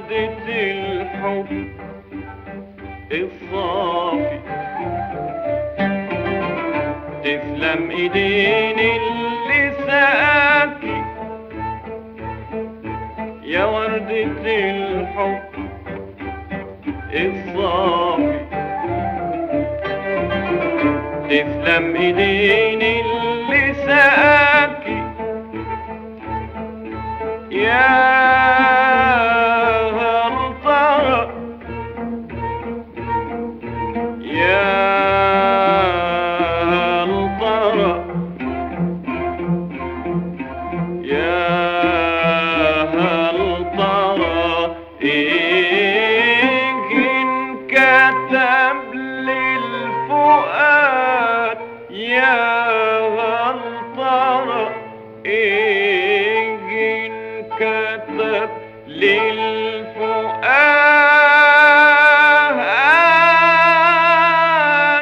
وردة الحب الصافي تسلم ايدين اللي سقاكي يا وردة الحب الصافي تسلم ايدين اللي سقاكي يا غلطة يا غلطة يا هل ترى إن كتب للفؤاد يا هل ترى إن كتب للفؤاد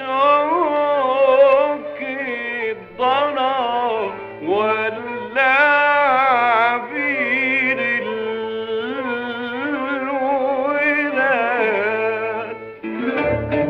شوك الضنا ولا عبير الوداد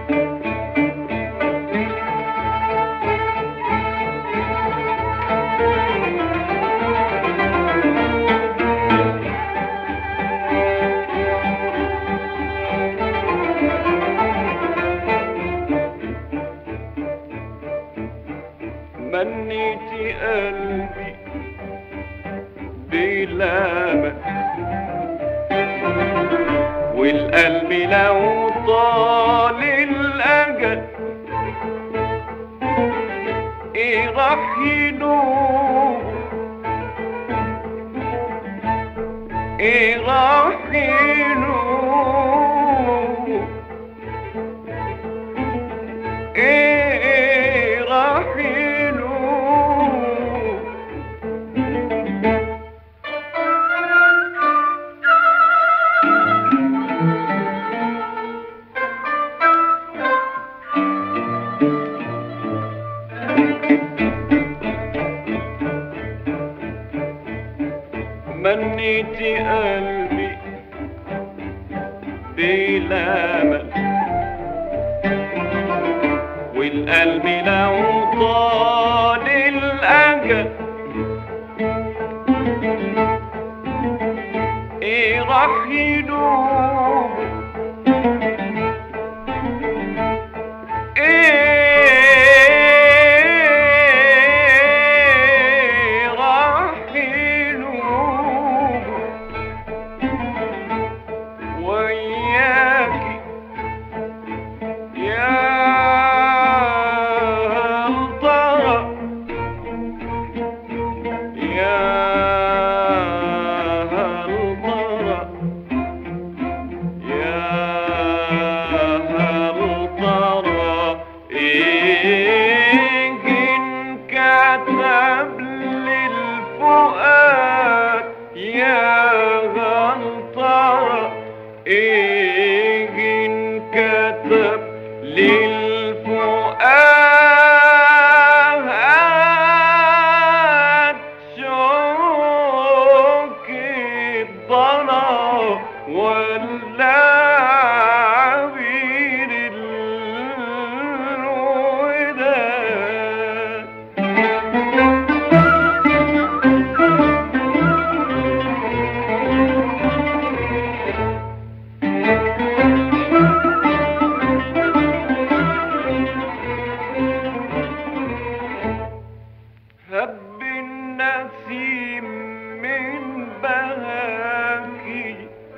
منيتي قلبي بلامك والقلب لو طال الأجل إيه راح ينوم إيه راح ينوم إيه راح ينوم منيتي قلبي بلا مل والقلب لو طال الأجل إيه راح يدوم إيه راح يدوم وياكي يا الطرى يا الطرى يا الطرى إن كتب للفؤاد يا غنطرة إن كتب للفؤاد شوك الضنا ولا عبير الوداد هب النسيم من بهاكي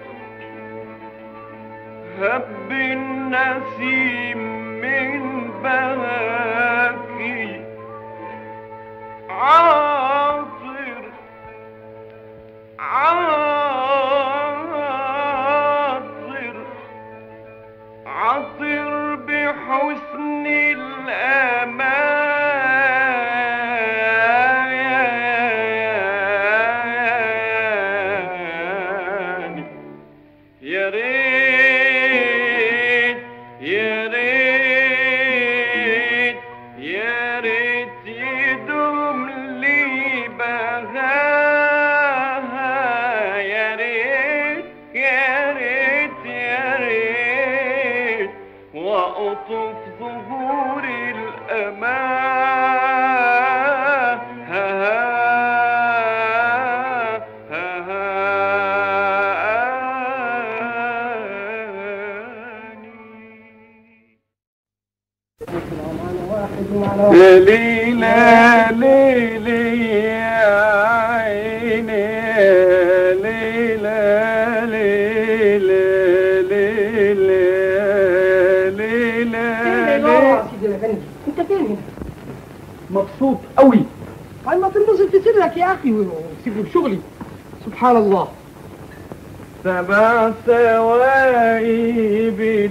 هب النسيم من بهاكي عاصر عاصر عطر بحسن الأمان يا ريت يا ريت يا ريت يدوم لي أقطف ظهور الأمان ها ها ها يا ليلى ليلي يا عيني يا ليلى ليلى ليلى ليلى يا سيدي الافندي انت فين هنا؟ مبسوط قوي قال ما تنبسط في سرك يا اخي وسيبني بشغلي سبحان الله سبع سوايب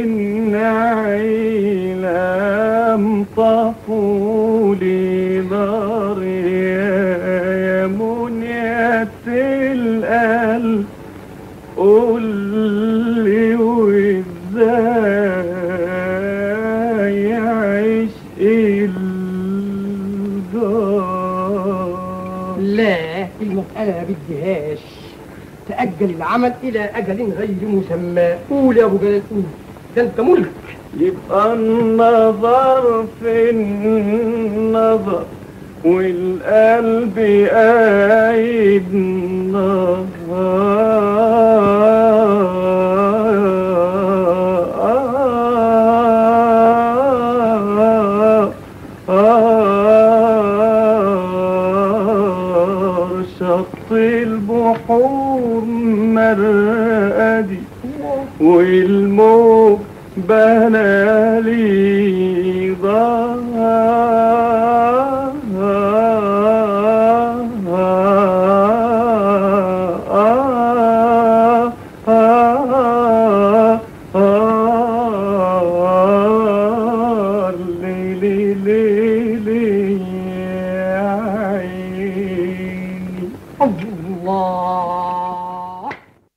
النعيل امطفوا لي ضري يا منية القلب قول لي وازاي يعيش الجار لا المسألة ما بديهاش تأجل العمل إلى أجل غير مسمى قول يا أبو جلال قول ده أنت ملك يبقى النظر في النظر والقلب قايد نهار شط البحور مرقدي والموج بنى لي ضار ليلي ليلي يا عيني الله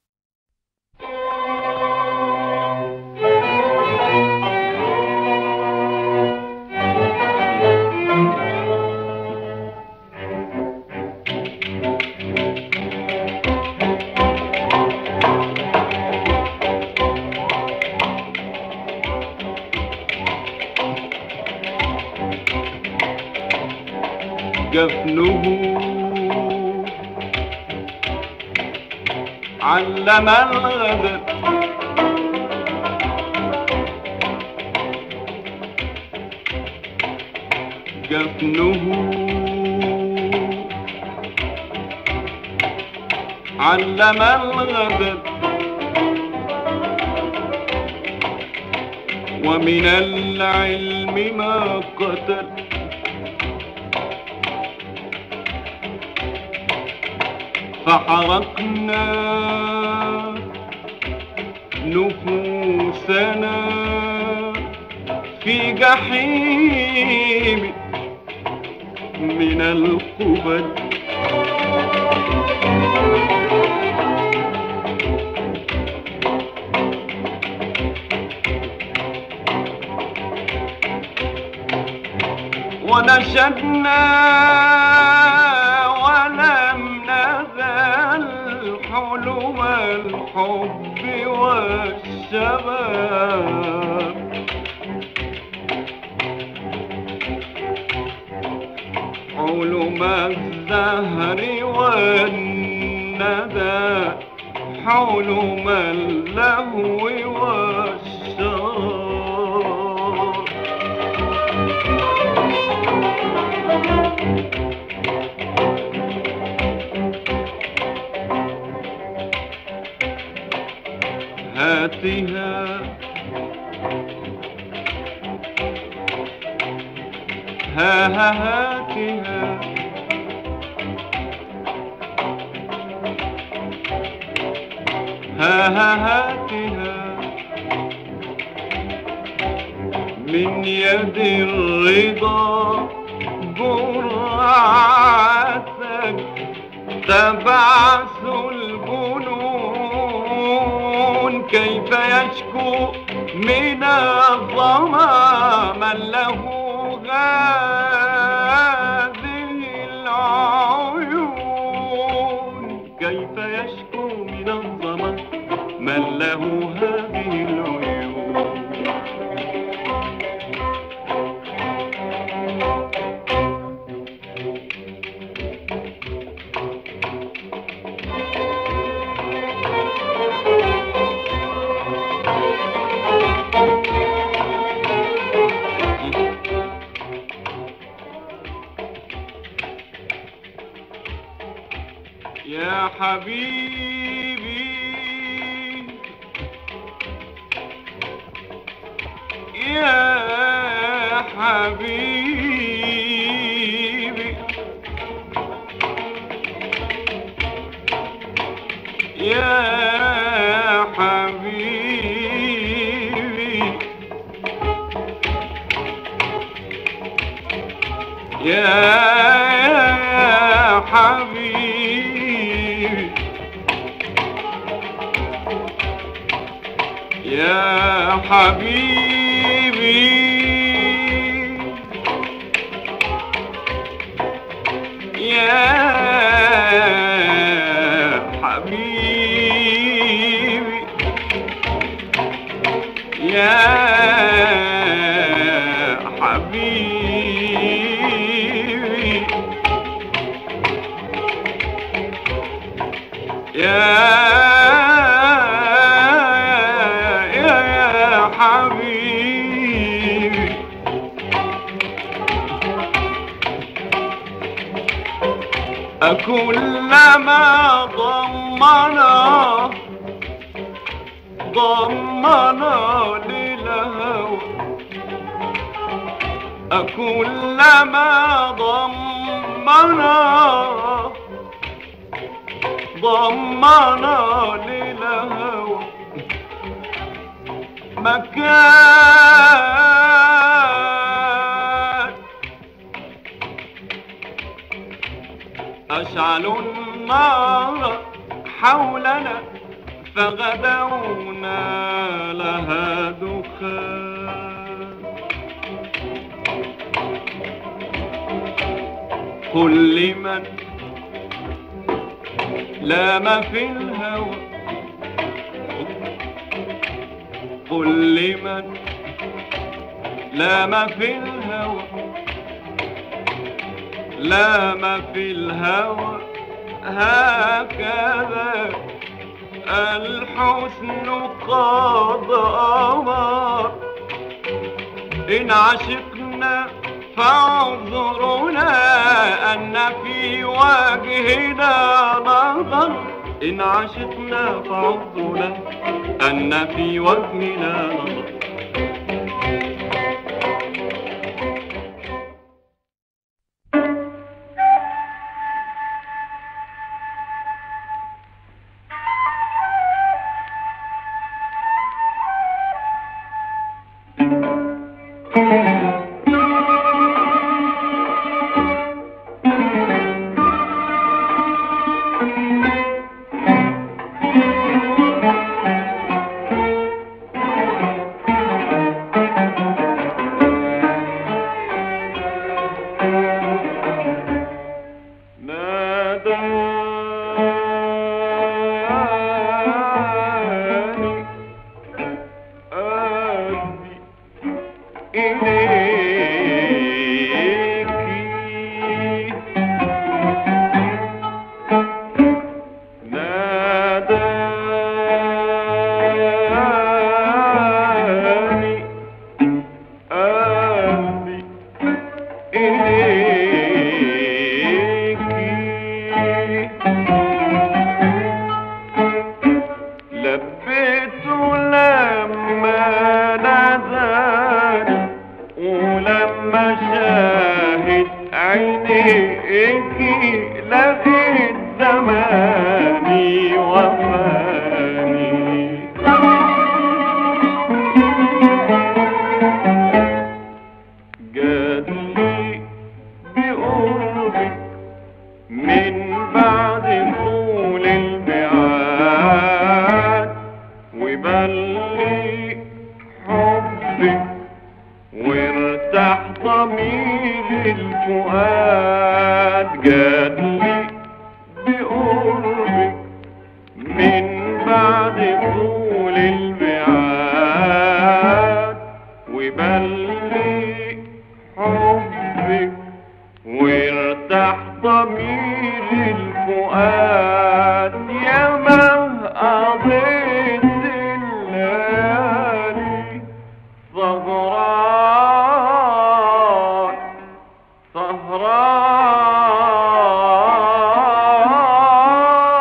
جفنه علم الغدر جفنه علم الغدر ومن العلم ما قتل فحرقنا نفوسنا في جحيم من القبل ونشدنا ولم نزل حلم الحب والشباب علم الزهر والندى حلم اللهو والشراب هاتها ها ها هاتها ها ها هاتها من يد الرضا جرعتك تبعث الجنون كيف يشكو من الظما من له هذه العيون كيف يشكو من الظما من له هذه العيون يا حبيبي يا حبيبي يا حبيبي يا حبيبي يا حبيبي يا حبيبي يا حبيبي يا يا يا حبيبي كلما ضمنا ضمنا للهوى كلما ضمنا ضمنا للهوى مكان أشعلوا النار حولنا فغدونا لها دخان قل لمن لام في الهوى قل لمن لام في الهوى لام في الهوى هكذا الحسن قد أمر إن عشقنا فاعذرنا أن في وجهنا نظر إن عشقنا فاعذرنا أن في وجهنا نظر ناداني قلبي إليكي ناداني قلبي إليكي لبيته لما ناداني ولما شاهد عينيكي لقيت زماني وفاني جاتلي بقربك من بعد طول الميعاد وبلي حبك وارتاح ضمير الفؤاد جاتلي بقربك من بعد طول الميعاد وبلي حبك وارتاح ضمير الفؤاد يا ما قضيت الليالي سهران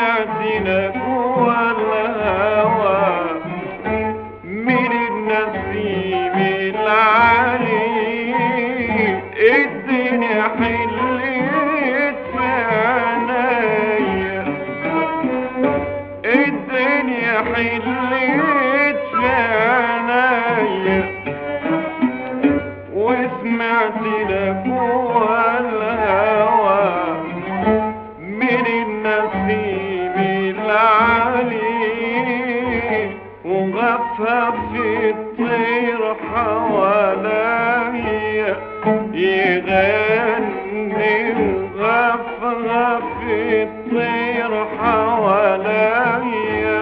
وسمعت نجوى الهوى من النسيم العلي الدنيا حلت في عينيا الدنيا حلت في عينيا وسمعت نجوى الهوى من النسيم العلي وغفى في الطير حواليا يغني وغفى في الطير حواليا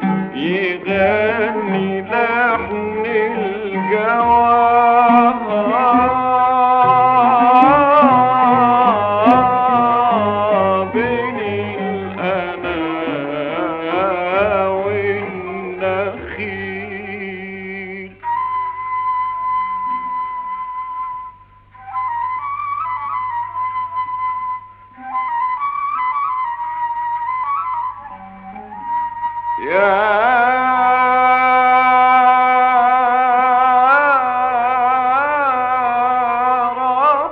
يغني لحن الجواب بين الأنا والنخيل يا رب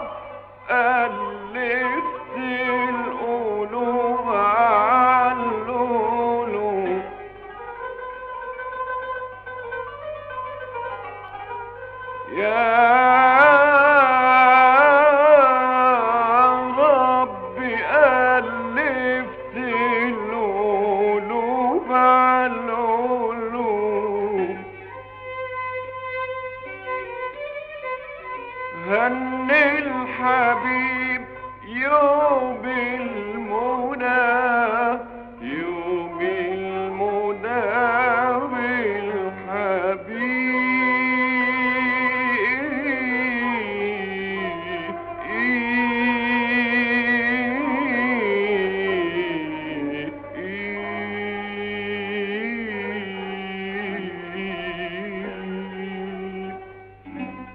ألفت القلوب على القلوب يا رب ألفت القلوب على القلوب هني الحبيب يوم المنى يوم المنى بالحبيب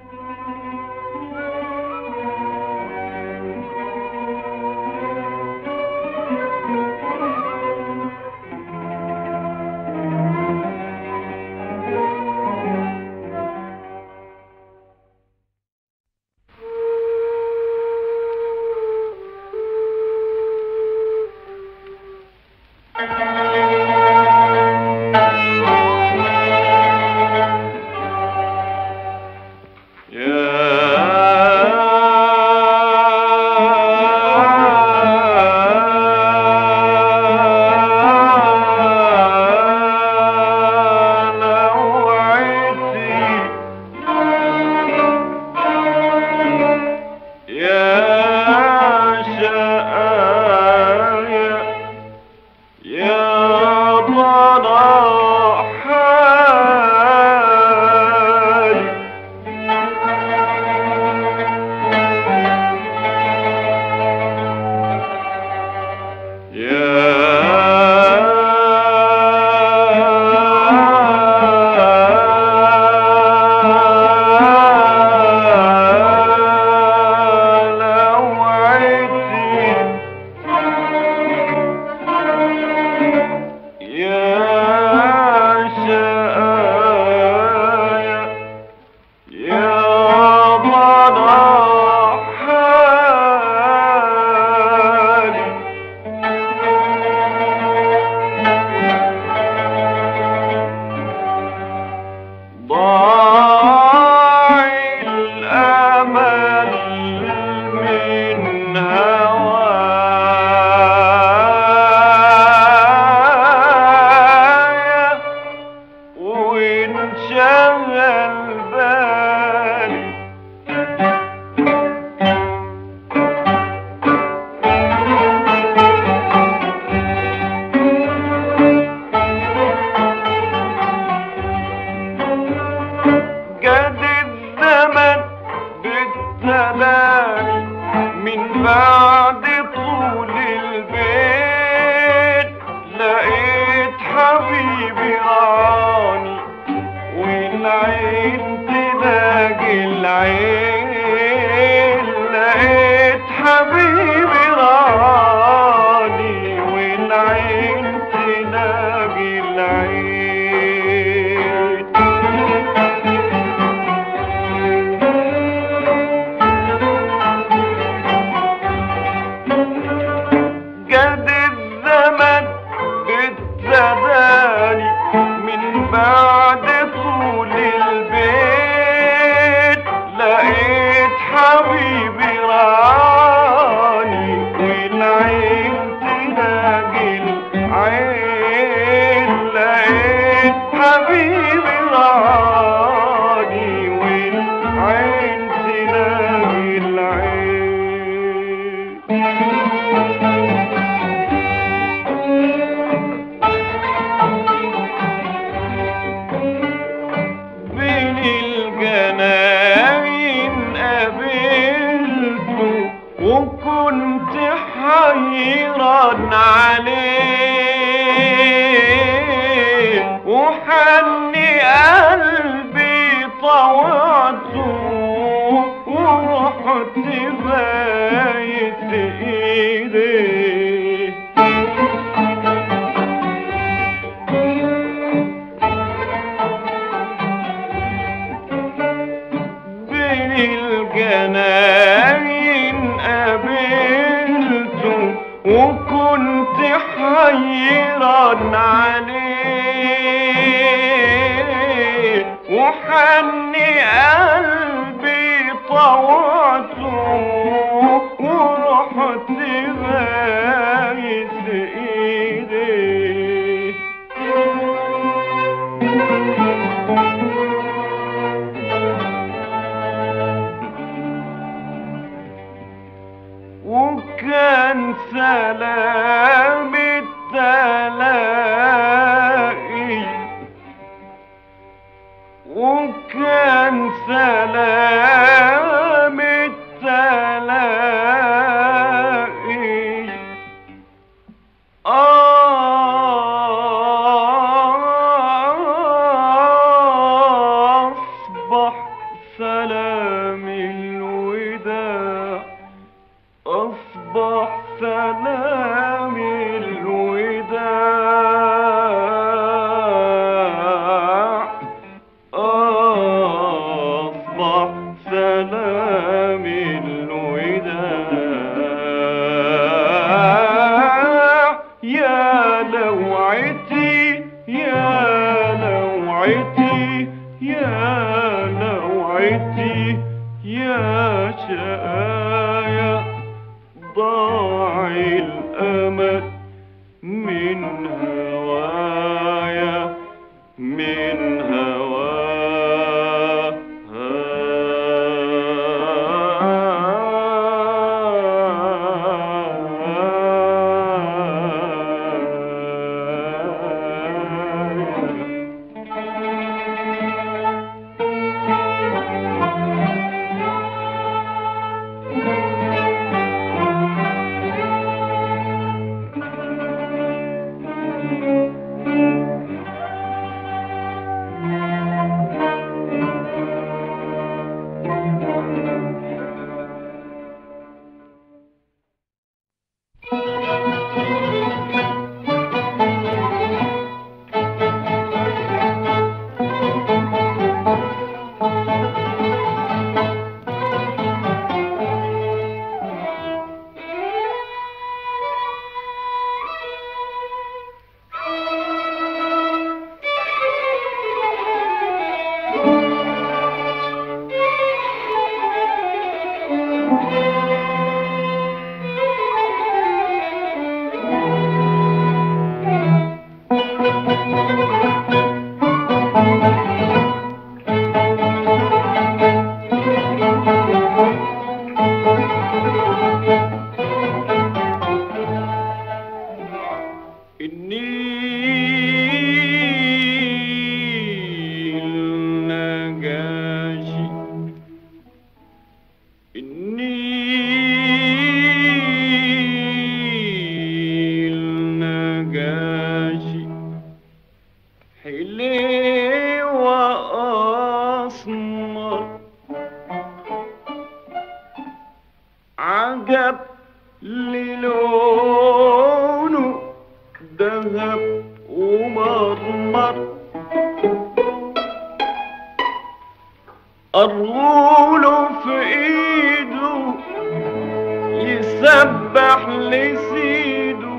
يا شقايا يا تناجي العين جد الزمن ابتداني من بعد طول البيت لقيت حبيبي راني والعين تلاقي العين لقيت حبيبي راني والعين تلاقي العين بين الجناين قابلته وكنت حيران عليه وحني قلبي طوعته ورحت بايت ايديه بين الجناين قابلته وكنت حيران عليه وحني قلبي طوعته ورحت بايس ايديه وكان سلام التلاقي وكان سلام التلاقي أصبح سلام الوداع أصبح سلام الوداع أصبح سلام الوداع يا لوعتي يا لوعتي يا لوعتي يا شقايا ضاع الأمل من هوايا من هوايا النيل نجاشي النيل نجاشي حليوة أسمر عجب للونه ذهب وشاب ومرمر الغول في ايده يسبح لسيده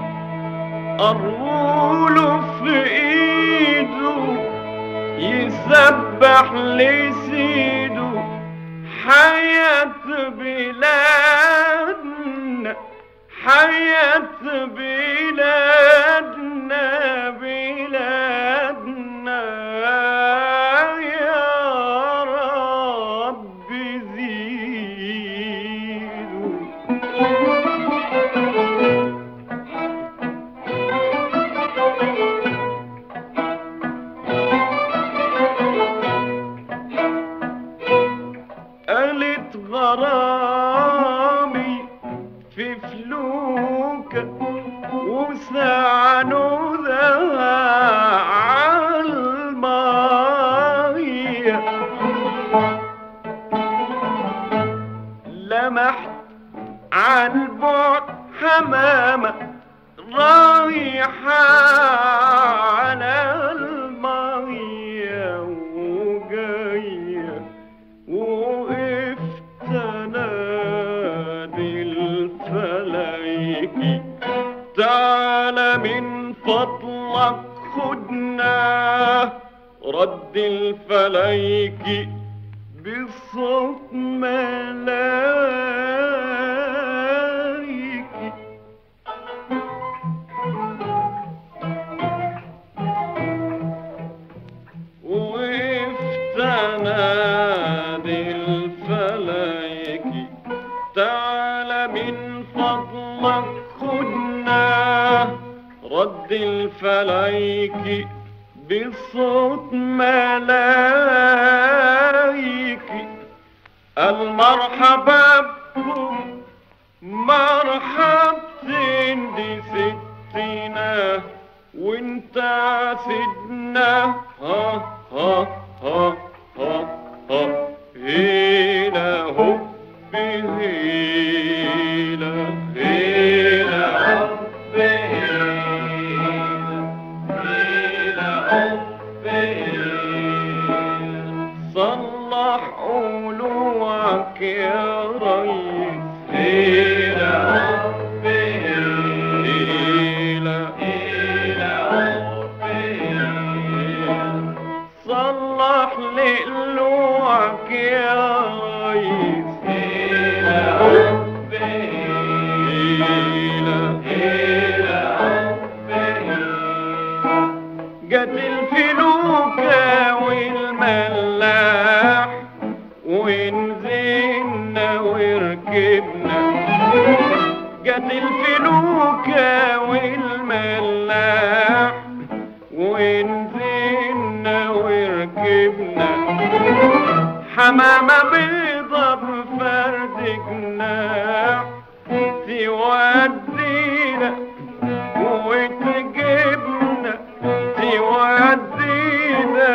الغول في ايده يسبح لسيده حياة بلادنا حياة بلادنا بلادنا يا رب زيدوا قالت غرامي في فلوكة وسعنودها عالمية لمحت عالبعد حمامة رايحة على المية وجاية وقفت انادي الفلايكي تعالى من فضلك خدنا رد الفلايكي بصوت ملايكي وقفت انادي الفلايكي تعالى من فضلك خدنا رد الفلايكي بصوت ملايكي المرحبا بكم مرحبتين دي ستنا وانت سيدنا ها ها ها ها ها هنا هو هيلا هيلا هب هيلا صلح قلوعك يا ريس هيلا هب هيلا صلح لقلوعك يا ريس هيلا هب هيلا جت الفلوكة والملاح ونزلنا وركبنا جت الفلوكة والملاح ونزلنا وركبنا حمامة بيضة بفرد جناح تودينا وتجيبنا تودينا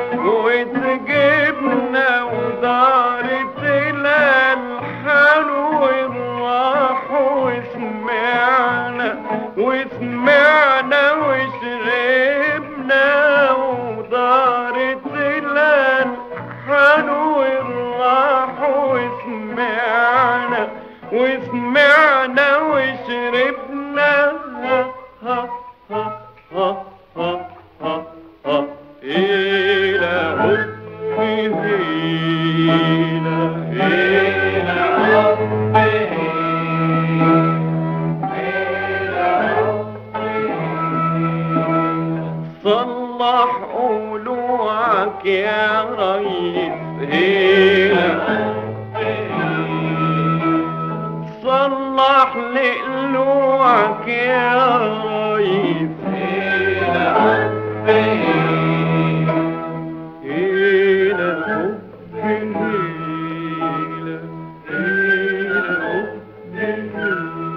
وتجيبنا ودارت الألحان والراح وسمعنا وسمعنا وشربنا ودارت الألحان والراح وسمعنا وسمعنا وشربنا ها ها ها ها ها ها ها إلى حبه إلى إلى حبه صلح قلوعك يا ريس هنا صلح لقلوعك يا ريس هنا هنا حب هنا هنا حب هنا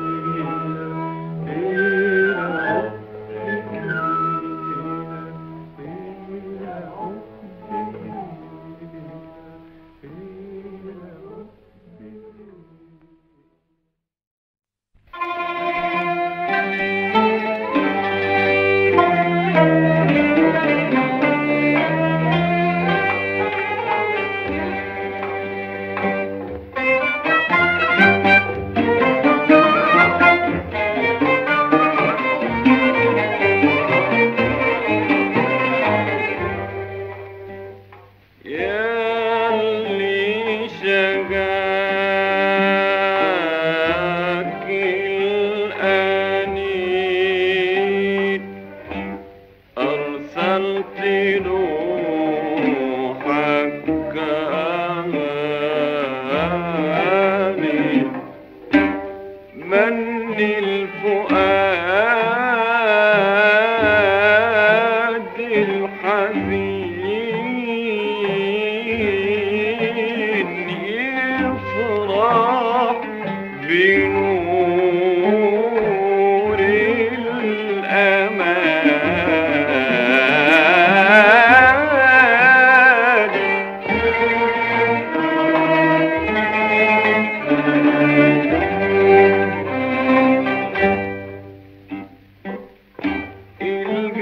هنا حب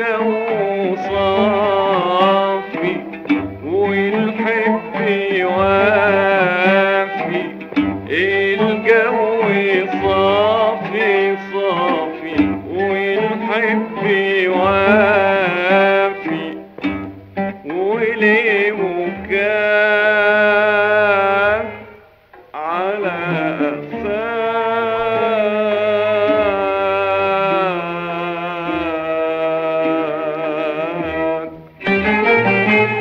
الجو صافي والحب يوافي الجو صافي صافي والحب يوافي وليه مكان على أساك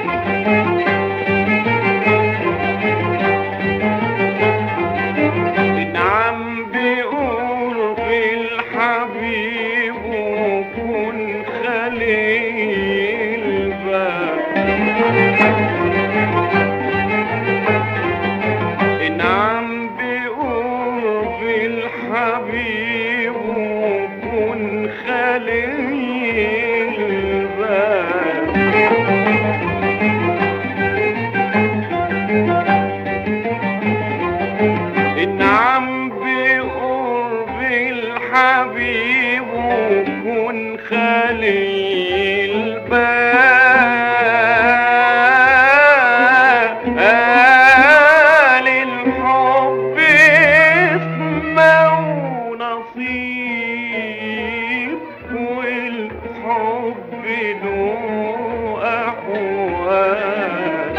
نعم بقرب الحبيب وكن خليل نعم بقرب الحبيب وكن خليل باب نعم بقرب الحبيب وكن خليل بال الحب اسمه نصيب والحب له أحوال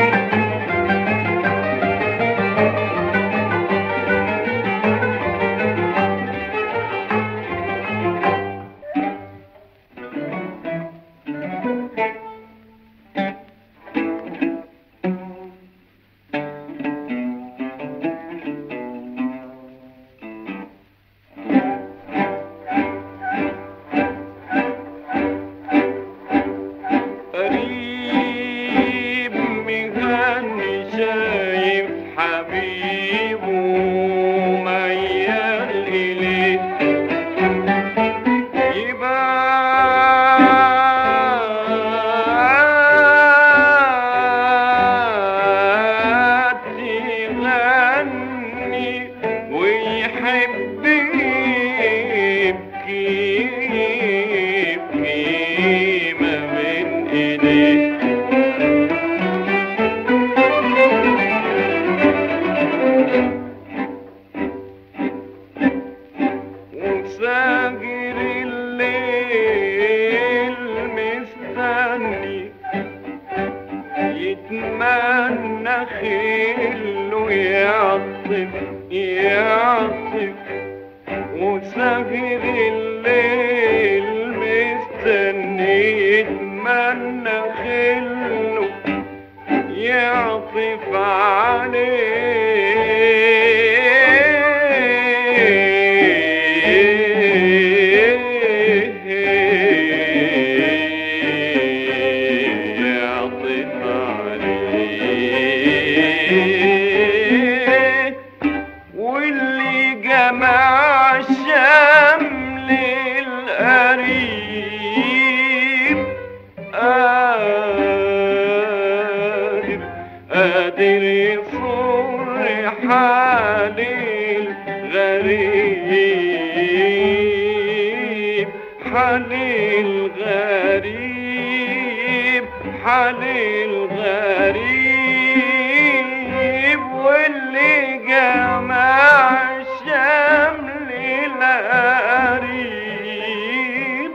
قريب مغني شايف حبيبه ميال إليه يبات يغني ويحب يبكي يبكي ما بين ايديه وساجر الليل مستني يتمنى خيله يعطف يعطف وساجر الليل مستني يتمنى خيله يعطف عليه يعطف عليه واللي جمع شمل القريب قادر قادر يصور حال الغريب حال الغريب حال الغريب واللي جمع شمل القريب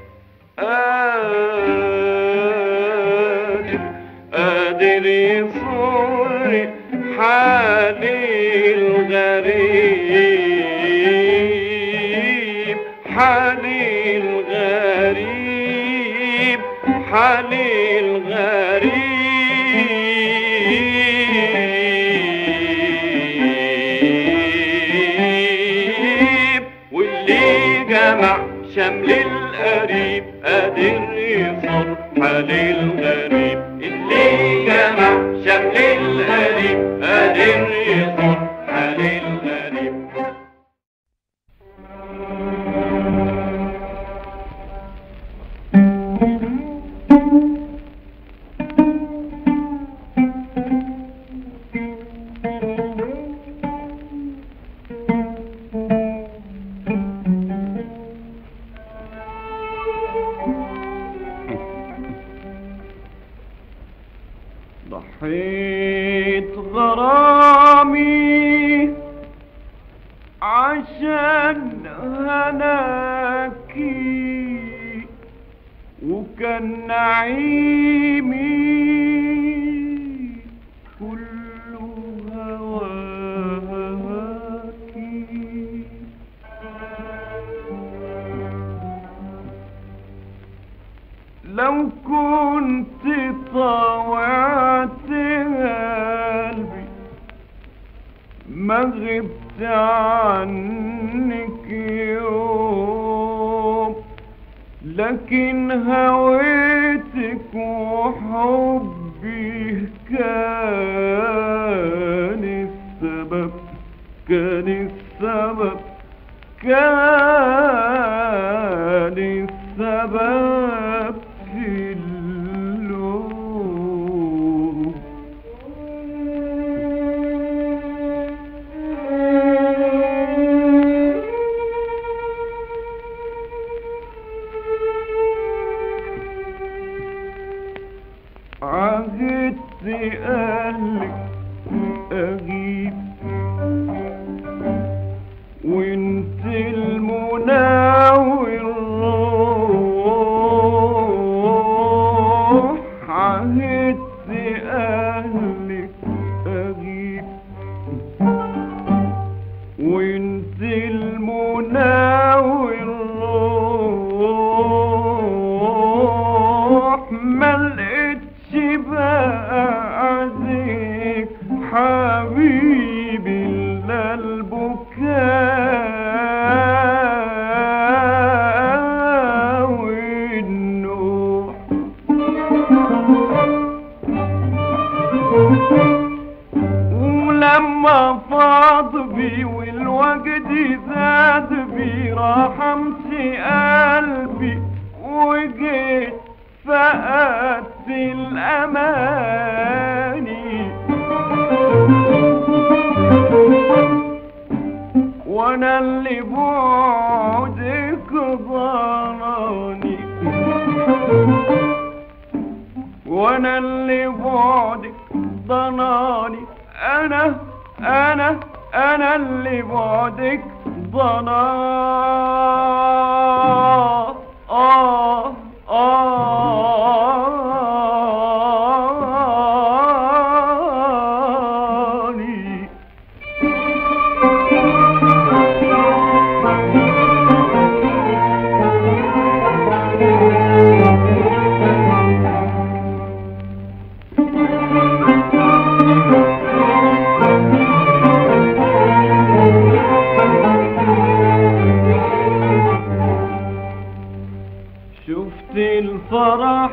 قادر قادر يصور حال الغريب حال الغريب حال الغريب واللي جمع شمل القريب قادر يصر حال الغريب اللي جمع شمل القريب قادر يصر حال الغريب ضحيت غرامي عشان هناكي وكان نعيمي كله هواكي لو كنت طوعت قلبي ما غبت عنك يوم لكن هويتك وحبي كان السبب كان السبب كان السبب في اللوم عهدت أهلك أغيب وانت المنى والروح عهدت أهلك أغيب وانت المنى والروح ما لقيتش بعدك حبيبي الا البكاء والنوح ولما فاض بي والوجد زاد بي رحمت قلبي وجيت فقدت الأماني وانا اللي بعدك ضراني وانا اللي بعدك ضناني انا انا انا اللي بعدك ضنا آه آه شفت الفرح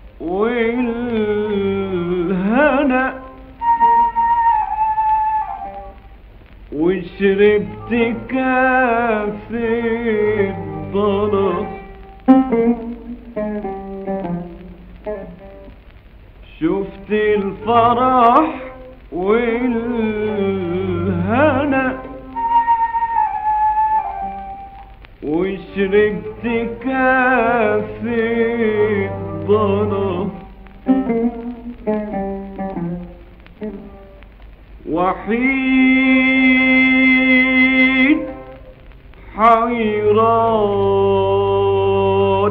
والهنا وشربت كاس الضنا شفت الفرح والهنا وشربت كاس الضنا وحيد حيران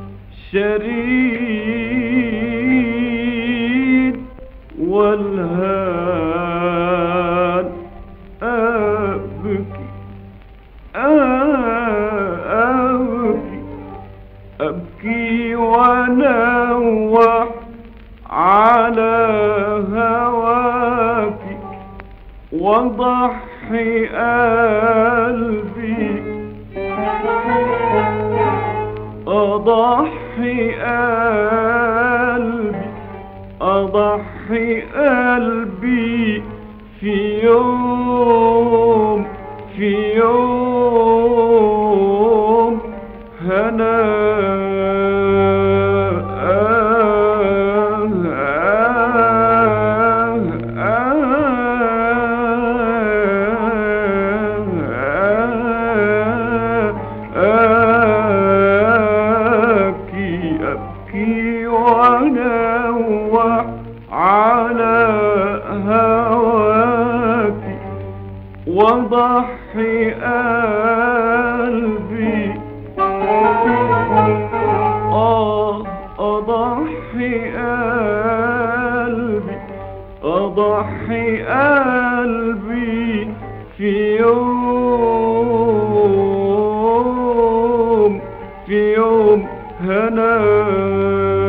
شريد والهان أبكي أبكي أبكي وأنوح على هواك وضحي قلبي أضحي قلبي أضحي قلبي في يوم في يوم هنا أبكي أبكي وأنوح على أضحي قلبي آه أضحي قلبي أضحي قلبي في يوم في يوم هناك